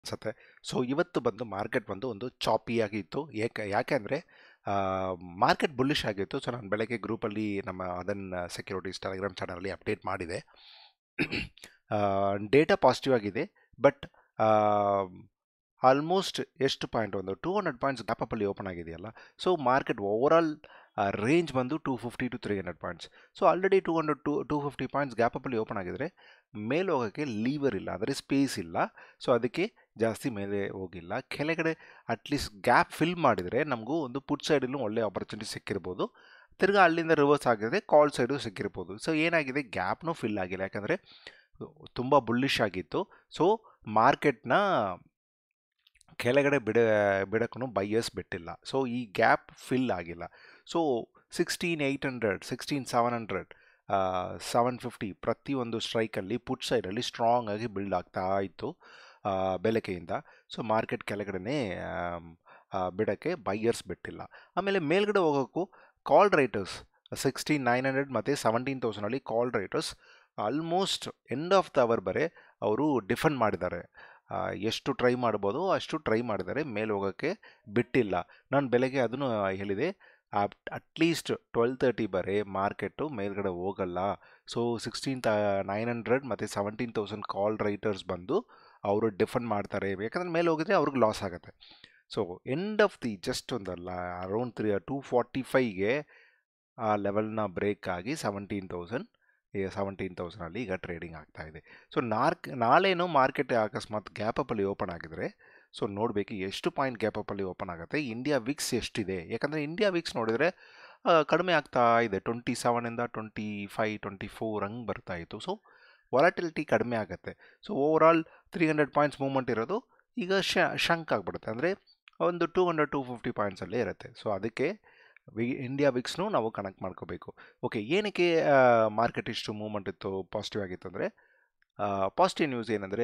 ಅನ್ಸುತ್ತೆ ಸೊ ಇವತ್ತು ಬಂದು ಮಾರ್ಕೆಟ್ ಬಂದು ಒಂದು ಚಾಪಿಯಾಗಿ ಇತ್ತು ಏಕೆ ಯಾಕೆ ಅಂದರೆ ಮಾರ್ಕೆಟ್ ಬುಲ್ಲಿಶ್ ಆಗಿತ್ತು ಸೊ ನಾನು ಬೆಳಗ್ಗೆ ಗ್ರೂಪಲ್ಲಿ ನಮ್ಮ ಅದನ್ನ ಸೆಕ್ಯೂರಿಟೀಸ್ ಟೆಲಿಗ್ರಾಮ್ ಚಾನಲಲ್ಲಿ ಅಪ್ಡೇಟ್ ಮಾಡಿದೆ ಡೇಟಾ ಪಾಸಿಟಿವ್ ಆಗಿದೆ ಬಟ್ ಆಲ್ಮೋಸ್ಟ್ ಎಷ್ಟು ಪಾಯಿಂಟ್ ಒಂದು ಟೂ ಹಂಡ್ರೆಡ್ ಪಾಯಿಂಟ್ಸ್ ಗ್ಯಾಪಲ್ಲಿ ಓಪನ್ ಆಗಿದೆಯಲ್ಲ ಸೊ ಮಾರ್ಕೆಟ್ ಓವರಾಲ್ ರೇಂಜ್ ಬಂದು two fifty to three hundred points so already two hundred to two fifty points ಗ್ಯಾಪಲ್ಲಿ ಓಪನ್ ಆಗಿದ್ರೆ ಮೇಲೆ ಹೋಗೋಕ್ಕೆ ಲೀವರ್ ಇಲ್ಲ ಅಂದರೆ ಸ್ಪೇಸ್ ಇಲ್ಲ ಸೊ ಅದಕ್ಕೆ ಜಾಸ್ತಿ ಮೇಲೆ ಹೋಗಿಲ್ಲ ಕೆಳಗಡೆ ಅಟ್ಲೀಸ್ಟ್ ಗ್ಯಾಪ್ ಫಿಲ್ ಮಾಡಿದರೆ ನಮಗೂ ಒಂದು ಪುಟ್ ಸೈಡಲ್ಲೂ ಒಳ್ಳೆ ಆಪರ್ಚುನಿಟಿ ಸಿಕ್ಕಿರ್ಬೋದು ತಿರ್ಗಾ ಅಲ್ಲಿಂದ ರಿವರ್ಸ್ ಆಗಿದ್ರೆ ಕಾಲ್ ಸೈಡು ಸಿಕ್ಕಿರ್ಬೋದು ಸೊ ಏನಾಗಿದೆ ಗ್ಯಾಪ್ನೂ ಫಿಲ್ ಆಗಿಲ್ಲ ಯಾಕಂದರೆ ತುಂಬ ಬುಲ್ಲಿಶ್ ಆಗಿತ್ತು ಸೊ ಮಾರ್ಕೆಟ್ನ ಕೆಳಗಡೆ ಬಿಡ ಬಿಡಕ್ಕೂ ಬೈಯರ್ಸ್ ಬಿಟ್ಟಿಲ್ಲ ಸೊ ಈ ಗ್ಯಾಪ್ ಫಿಲ್ ಆಗಿಲ್ಲ so sixteen eight hundred sixteen seven hundred seven fifty ಪ್ರತಿಯೊಂದು ಸ್ಟ್ರೈಕಲ್ಲಿ ಪುಟ್ ಸೈಡಲ್ಲಿ ಸ್ಟ್ರಾಂಗ್ ಆಗಿ ಬಿಲ್ಡ್ ಆಗ್ತಾ ಇತ್ತು ಬೆಳಕೆಯಿಂದ ಸೊ ಮಾರ್ಕೆಟ್ ಕೆಳಗಡೆ ಬಿಡೋಕ್ಕೆ ಬೈಯರ್ಸ್ ಬಿಟ್ಟಿಲ್ಲ ಆಮೇಲೆ ಮೇಲ್ಗಡೆ ಹೋಗೋಕ್ಕೂ call writers sixteen nine hundred ಮತ್ತು ಸೆವೆಂಟೀನ್ ತೌಸಂಡಲ್ಲಿ call writers almost end of the hour ಬರೆ ಅವರು ಡಿಫೆಂಡ್ ಮಾಡಿದ್ದಾರೆ ಎಷ್ಟು ಟ್ರೈ ಮಾಡ್ಬೋದು ಅಷ್ಟು ಟ್ರೈ ಮಾಡಿದ್ದಾರೆ ಮೇಲೆ ಹೋಗೋಕ್ಕೆ ಬಿಟ್ಟಿಲ್ಲ ನಾನು ಬೆಳಗ್ಗೆ ಅದನ್ನು ಹೇಳಿದೆ ಅಟ್ಲೀಸ್ಟ್ ಟ್ವೆಲ್ ತರ್ಟಿ ಬರೆ ಮಾರ್ಕೆಟು ಮೇಲ್ಗಡೆ ಹೋಗಲ್ಲ so sixteen to nine hundred ಮತ್ತು ಸೆವೆಂಟೀನ್ ತೌಸಂಡ್ ಕಾಲ್ ರೈಟರ್ಸ್ ಬಂದು ಅವರು ಡಿಫೆಂಡ್ ಮಾಡ್ತಾರೆ ಯಾಕಂದರೆ ಮೇಲೆ ಹೋಗಿದ್ರೆ ಅವ್ರಿಗೆ ಲಾಸ್ ಆಗುತ್ತೆ so end of the just ಒಂದಲ್ಲ ಅರೌಂಡ್ ತ್ರೀ ಟೂ ಫಾರ್ಟಿ ಫೈವ್ಗೆ ಆ ಲೆವೆಲ್ನ ಬ್ರೇಕ್ ಆಗಿ ಸೆವೆಂಟೀನ್ ತೌಸಂಡ್ ಸೆವೆಂಟೀನ್ ತೌಸಂಡಲ್ಲಿ ಈಗ ಟ್ರೇಡಿಂಗ್ ಆಗ್ತಾ ಇದೆ ಸೊ ನಾರ್ಕ್ ನಾಳೆನೂ ಮಾರ್ಕೆಟ್ ಅಕಸ್ಮಾತ್ ಗ್ಯಾಪಲ್ಲಿ ಓಪನ್ ಆಗಿದ್ರೆ ಸೊ ನೋಡಬೇಕು ಎಷ್ಟು ಪಾಯಿಂಟ್ ಗ್ಯಾಪಲ್ಲಿ ಓಪನ್ ಆಗುತ್ತೆ ಇಂಡಿಯಾ ವಿಕ್ಸ್ ಎಷ್ಟಿದೆ ಯಾಕಂದರೆ ಇಂಡಿಯಾ ವಿಕ್ಸ್ ನೋಡಿದರೆ ಕಡಿಮೆ ಆಗ್ತಾ ಇದೆ ಟ್ವೆಂಟಿ ಸೆವೆನಿಂದ ಟ್ವೆಂಟಿ ಫೈ ಟ್ವೆಂಟಿ ಫೋರ್ ಹಂಗೆ ಬರ್ತಾ ಇತ್ತು ಸೊ ವಾಲಟಿಲಿಟಿ ಕಡಿಮೆ ಆಗುತ್ತೆ so overall three hundred points movement ಇರೋದು ಈಗ ಶ ಶಂಕ್ ಆಗಿಬಿಡುತ್ತೆ ಅಂದರೆ ಒಂದು ಟೂ ಹಂಡ್ರೆಡ್ ಟು ಫಿಫ್ಟಿ ಪಾಯಿಂಟ್ಸಲ್ಲೇ ಇರುತ್ತೆ ಸೊ ಅದಕ್ಕೆ ವಿ ಇಂಡಿಯಾ ವಿಕ್ಸ್ನು ನಾವು ಕನೆಕ್ಟ್ ಮಾಡ್ಕೋಬೇಕು ಓಕೆ ಏನಕ್ಕೆ ಮಾರ್ಕೆಟ್ ಇಷ್ಟು ಮೂವ್ಮೆಂಟ್ ಇತ್ತು ಪಾಸಿಟಿವ್ ಆಗಿತ್ತು ಅಂದರೆ ಪಾಸಿಟಿವ್ ನ್ಯೂಸ್ ಏನಂದರೆ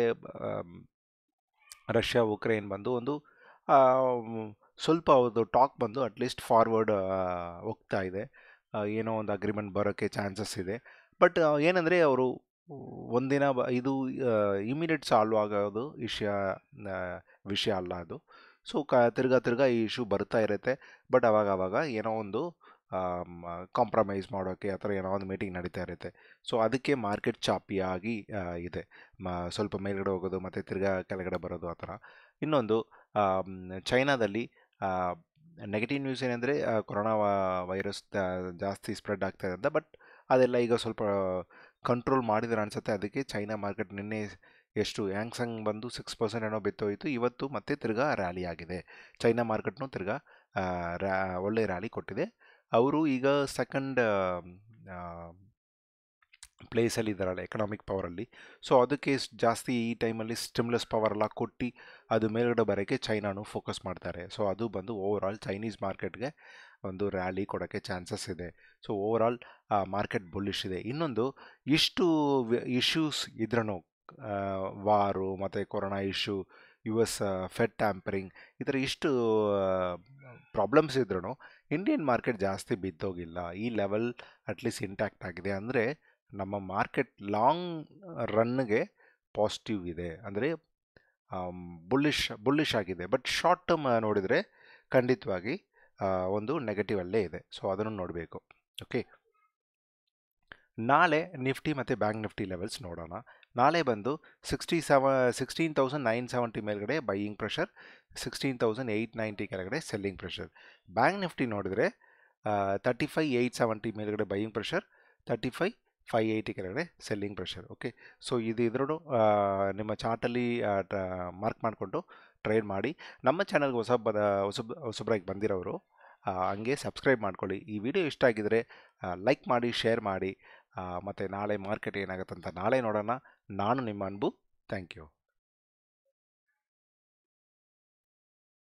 ರಷ್ಯಾ ಉಕ್ರೇನ್ ಬಂದು ಒಂದು ಸ್ವಲ್ಪ ಅವ್ರದ್ದು ಟಾಕ್ ಬಂದು ಅಟ್ಲೀಸ್ಟ್ ಫಾರ್ವರ್ಡ್ ಹೋಗ್ತಾ ಇದೆ ಏನೋ ಒಂದು ಅಗ್ರಿಮೆಂಟ್ ಬರೋಕ್ಕೆ ಚಾನ್ಸಸ್ ಇದೆ ಬಟ್ ಏನಂದರೆ ಅವರು ಒಂದಿನ ಇದು ಇಮಿಡಿಯೇಟ್ ಸಾಲ್ವ್ ಆಗೋದು ವಿಷಯ ವಿಷಯ ಅಲ್ಲ ಅದು ಸೊ ಕ ತಿರ್ಗಾ ತಿರ್ಗಾ ಈ ಇಶ್ಯೂ ಬರ್ತಾ ಇರುತ್ತೆ ಬಟ್ ಅವಾಗ ಅವಾಗ ಏನೋ ಒಂದು ಕಾಂಪ್ರಮೈಸ್ ಮಾಡೋಕ್ಕೆ ಆ ಥರ ಏನೋ ಒಂದು ಮೀಟಿಂಗ್ ನಡೀತಾ ಇರುತ್ತೆ ಸೊ ಅದಕ್ಕೆ ಮಾರ್ಕೆಟ್ ಚಾಪಿಯಾಗಿ ಇದೆ ಮ ಸ್ವಲ್ಪ ಮೇಲ್ಗಡೆ ಹೋಗೋದು ಮತ್ತು ತಿರ್ಗಾ ಕೆಳಗಡೆ ಬರೋದು ಆ ಥರ ಇನ್ನೊಂದು ಚೈನಾದಲ್ಲಿ ನೆಗೆಟಿವ್ ನ್ಯೂಸ್ ಏನಂದರೆ ಕೊರೋನಾ ವೈರಸ್ ಜಾಸ್ತಿ ಸ್ಪ್ರೆಡ್ ಆಗ್ತಾ ಇದೆ ಅಂತ ಬಟ್ ಅದೆಲ್ಲ ಈಗ ಸ್ವಲ್ಪ ಕಂಟ್ರೋಲ್ ಮಾಡಿದ್ರೆ ಅನಿಸುತ್ತೆ ಅದಕ್ಕೆ ಚೈನಾ ಮಾರ್ಕೆಟ್ ನಿನ್ನೆ ಎಷ್ಟು ಹ್ಯಾಂಗ್ಸಂಗ್ ಬಂದು ಸಿಕ್ಸ್ ಪರ್ಸೆಂಟ್ ಏನೋ ಬಿತ್ತೋಯಿತು ಇವತ್ತು ಮತ್ತೆ ತಿರ್ಗಾ ರ್ಯಾಲಿ ಆಗಿದೆ ಚೈನಾ ಮಾರ್ಕೆಟ್ನು ತಿರ್ಗಾ ರ್ಯಾ ಒಳ್ಳೆ ರ್ಯಾಲಿ ಕೊಟ್ಟಿದೆ ಅವರು ಈಗ ಸೆಕೆಂಡ್ ಪ್ಲೇಸಲ್ಲಿ ಇದ್ದಾರಲ್ಲ ಎಕನಾಮಿಕ್ ಪವರಲ್ಲಿ ಸೊ ಅದಕ್ಕೆ ಜಾಸ್ತಿ ಈ ಟೈಮಲ್ಲಿ ಸ್ಟಿಮ್ಲೆಸ್ ಪವರ್ ಎಲ್ಲ ಕೊಟ್ಟು ಅದು ಮೇಲ್ಗಡೆ ಬರೋಕ್ಕೆ ಚೈನಾನು ಫೋಕಸ್ ಮಾಡ್ತಾರೆ ಸೊ ಅದು ಬಂದು ಓವರ್ ಆಲ್ ಚೈನೀಸ್ ಮಾರ್ಕೆಟ್ಗೆ ಒಂದು ರ್ಯಾಲಿ ಕೊಡೋಕ್ಕೆ ಚಾನ್ಸಸ್ ಇದೆ so over all market bullish ಇದೆ ಇನ್ನೊಂದು ಇಷ್ಟು ಇಶ್ಯೂಸ್ ಇದ್ರೂ ವಾರು ಮತ್ತು corona issue U S Fed tampering ಈ ಥರ ಇಷ್ಟು ಪ್ರಾಬ್ಲಮ್ಸ್ ಇದ್ರೂ ಇಂಡಿಯನ್ ಮಾರ್ಕೆಟ್ ಜಾಸ್ತಿ ಬಿದ್ದೋಗಿಲ್ಲ ಈ ಲೆವೆಲ್ ಅಟ್ಲೀಸ್ಟ್ ಇಂಟ್ಯಾಕ್ಟ್ ಆಗಿದೆ ಅಂದರೆ ನಮ್ಮ ಮಾರ್ಕೆಟ್ ಲಾಂಗ್ ರನ್ಗೆ ಪಾಸಿಟಿವ್ ಇದೆ ಅಂದರೆ ಬುಲ್ಲಿಶ್ ಬುಲ್ಲಿಶ್ ಆಗಿದೆ ಬಟ್ ಶಾರ್ಟ್ ಟರ್ಮ್ ನೋಡಿದರೆ ಖಂಡಿತವಾಗಿ ಒಂದು ನೆಗೆಟಿವ್ ಅಲ್ಲೇ ಇದೆ ಸೊ ಅದನ್ನು ನೋಡಬೇಕು ಓಕೆ ನಾಳೆ ನಿಫ್ಟಿ ಮತ್ತು ಬ್ಯಾಂಕ್ ನಿಫ್ಟಿ ಲೆವೆಲ್ಸ್ ನೋಡೋಣ ನಾಳೆ ಬಂದು ಸಿಕ್ಸ್ಟಿ ಸೆವ ಸಿಕ್ಸ್ಟೀನ್ ತೌಸಂಡ್ ನೈನ್ ಸೆವೆಂಟಿ ಮೇಲ್ಗಡೆ buying pressure sixteen thousand eight ninety ಕೆಳಗಡೆ ಸೆಲ್ಲಿಂಗ್ ಪ್ರೆಷರ್ ಬ್ಯಾಂಕ್ ನಿಫ್ಟಿ ನೋಡಿದರೆ ತರ್ಟಿ ಫೈ ಏಯ್ಟ್ ಸೆವೆಂಟಿ ಮೇಲ್ಗಡೆ buying pressure thirty five five eighty ಕೆಳಗಡೆ ಸೆಲ್ಲಿಂಗ್ ಪ್ರೆಷರ್ ಓಕೆ ಸೊ ಇದು ಇದ್ರೂ ನಿಮ್ಮ ಚಾರ್ಟಲ್ಲಿ ಮಾರ್ಕ್ ಮಾಡಿಕೊಂಡು ಟ್ರೇಡ್ ಮಾಡಿ ನಮ್ಮ ಚಾನಲ್ಗೆ ಹೊಸ ಬದ ಹೊಸಬ ಹೊಸಬ್ರಾಗಿ ಬಂದಿರೋರು ಹಂಗೆ ಸಬ್ಸ್ಕ್ರೈಬ್ ಮಾಡ್ಕೊಳ್ಳಿ ಈ ವಿಡಿಯೋ ಇಷ್ಟ ಆಗಿದರೆ ಲೈಕ್ ಮಾಡಿ ಶೇರ್ ಮಾಡಿ ಮತ್ತು ನಾಳೆ ಮಾರ್ಕೆಟ್ ಏನಾಗುತ್ತೆ ಅಂತ ನಾಳೆ ನೋಡೋಣ ನಾನು ನಿಮ್ಮ ಅನ್ಬು ಥ್ಯಾಂಕ್ ಯು